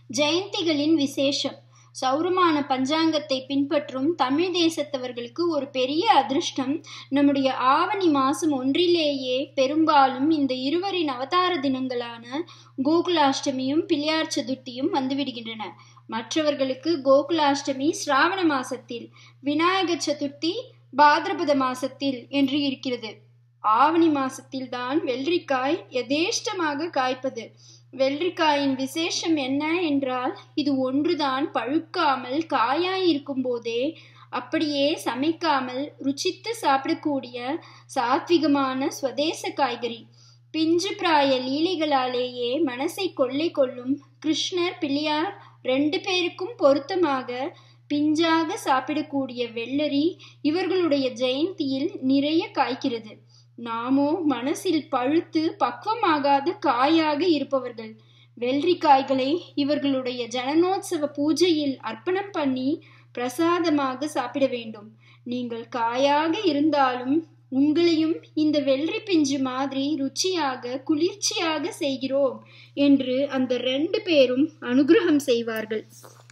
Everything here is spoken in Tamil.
ஜெயந்திகளின் விசேஷம் சௌரமான பஞ்சாங்கத்தை பின்பற்றும் தமிழ் தேசத்தவர்களுக்கு ஒரு பெரிய அதிர்ஷ்டம் நம்முடைய ஆவணி மாசம் ஒன்றிலேயே பெரும்பாலும் இந்த இருவரின் அவதார தினங்களான கோகுலாஷ்டமியும் பிள்ளையார் சதுர்த்தியும் வந்துவிடுகின்றன மற்றவர்களுக்கு கோகுலாஷ்டமி சிராவண மாசத்தில் விநாயக சதுர்த்தி பாதிரபத மாசத்தில் என்று இருக்கிறது ஆவணி மாசத்தில் தான் வெள்ளரிக்காய் யதேஷ்டமாக காய்ப்பது வெள்ளரிக்காயின் விசேஷம் என்ன என்றால் இது ஒன்றுதான் பழுக்காமல் காயாயிருக்கும் போதே அப்படியே சமைக்காமல் ருச்சித்து சாப்பிடக்கூடிய சாத்விகமான ஸ்வதேச காய்கறி பிஞ்சு பிராய லீலைகளாலேயே மனசை கொள்ளை கொள்ளும் கிருஷ்ணர் பிள்ளையார் ரெண்டு பேருக்கும் பொருத்தமாக பிஞ்சாக சாப்பிடக்கூடிய வெள்ளரி இவர்களுடைய ஜெயந்தியில் நிறைய காய்க்கிறது நாமோ மனசில் பழுத்து பக்குவமாகாத காயாக இருப்பவர்கள் வெள்ளரிக்காய்களை இவர்களுடைய ஜனனோத்சவ பூஜையில் அர்ப்பணம் பண்ணி பிரசாதமாக சாப்பிட வேண்டும் நீங்கள் காயாக இருந்தாலும் உங்களையும் இந்த வெள்ளரி பிஞ்சு மாதிரி ருச்சியாக குளிர்ச்சியாக செய்கிறோம் என்று அந்த ரெண்டு பேரும் அனுகிரகம் செய்வார்கள்